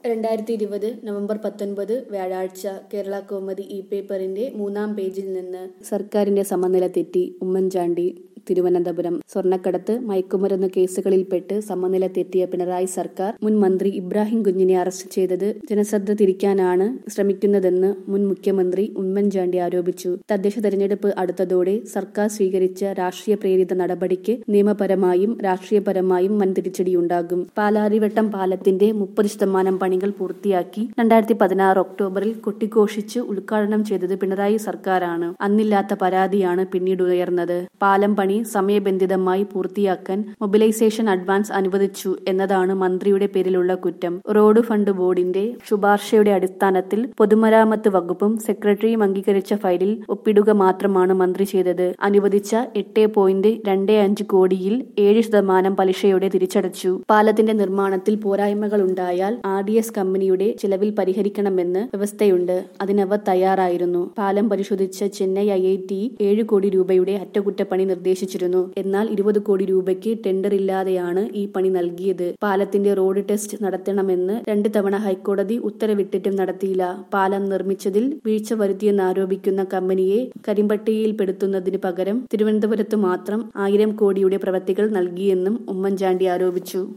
രണ്ടായിരത്തി ഇരുപത് നവംബർ പത്തൊൻപത് വ്യാഴാഴ്ച കേരള കോമതി ഇ പേപ്പറിന്റെ മൂന്നാം പേജിൽ നിന്ന് സർക്കാരിന്റെ സമനില തെറ്റി ഉമ്മൻചാണ്ടി തിരുവനന്തപുരം സ്വർണ്ണക്കടത്ത് മയക്കുമരുന്ന് കേസുകളിൽപ്പെട്ട് സമനില തെറ്റിയ പിണറായി സർക്കാർ മുൻ മന്ത്രി ഇബ്രാഹിം കുഞ്ഞിനെ അറസ്റ്റ് ചെയ്തത് ജനശ്രദ്ധ തിരിക്കാനാണ് ശ്രമിക്കുന്നതെന്ന് മുൻ മുഖ്യമന്ത്രി ഉമ്മൻചാണ്ടി ആരോപിച്ചു തദ്ദേശ തെരഞ്ഞെടുപ്പ് അടുത്തതോടെ സർക്കാർ സ്വീകരിച്ച രാഷ്ട്രീയ പ്രേരിത നടപടിക്ക് നിയമപരമായും രാഷ്ട്രീയപരമായും വൻ തിരിച്ചടിയുണ്ടാകും പാലാരിവട്ടം പാലത്തിന്റെ മുപ്പത് ശതമാനം പണികൾ പൂർത്തിയാക്കി രണ്ടായിരത്തി പതിനാറ് ഒക്ടോബറിൽ കൊട്ടിഘോഷിച്ച് ഉദ്ഘാടനം ചെയ്തത് പിണറായി സർക്കാരാണ് അന്നില്ലാത്ത പരാതിയാണ് പിന്നീട് ഉയർന്നത് പാലം പണി സമയബന്ധിതമായി പൂർത്തിയാക്കാൻ മൊബിലൈസേഷൻ അഡ്വാൻസ് അനുവദിച്ചു എന്നതാണ് മന്ത്രിയുടെ പേരിലുള്ള കുറ്റം റോഡ് ഫണ്ട് ബോർഡിന്റെ ശുപാർശയുടെ അടിസ്ഥാനത്തിൽ പൊതുമരാമത്ത് വകുപ്പും സെക്രട്ടറിയും അംഗീകരിച്ച ഫയലിൽ ഒപ്പിടുക മാത്രമാണ് മന്ത്രി ചെയ്തത് അനുവദിച്ച എട്ട് പോയിന്റ് രണ്ട് അഞ്ച് കോടിയിൽ ഏഴ് ശതമാനം പലിശയോടെ തിരിച്ചടച്ചു പാലത്തിന്റെ നിർമ്മാണത്തിൽ പോരായ്മകൾ ഉണ്ടായാൽ ആർ ഡി എസ് കമ്പനിയുടെ ചിലവിൽ പരിഹരിക്കണമെന്ന് വ്യവസ്ഥയുണ്ട് അതിനവർ തയ്യാറായിരുന്നു പാലം പരിശോധിച്ച ചെന്നൈ ഐ ഐ ടി ഏഴ് കോടി രൂപയുടെ അറ്റകുറ്റപ്പണി നിർദ്ദേശിച്ചിരുന്നു എന്നാൽ ഇരുപത് കോടി രൂപയ്ക്ക് ടെൻഡർ ഇല്ലാതെയാണ് ഈ പണി നൽകിയത് പാലത്തിന്റെ റോഡ് ടെസ്റ്റ് നടത്തണമെന്ന് രണ്ട് തവണ ഹൈക്കോടതി ഉത്തരവിട്ടിട്ടും നടത്തിയില്ല പാലം നിർമ്മിച്ചതിൽ വീഴ്ച വരുത്തിയെന്നാരോപിക്കുന്ന കമ്പനിയെ കരിമ്പട്ടികയിൽപ്പെടുത്തുന്നതിന് പകരം തിരുവനന്തപുരത്ത് മാത്രം ആയിരം കോടിയുടെ പ്രവൃത്തികൾ നൽകിയെന്നും ഉമ്മൻചാണ്ടി ആരോപിച്ചു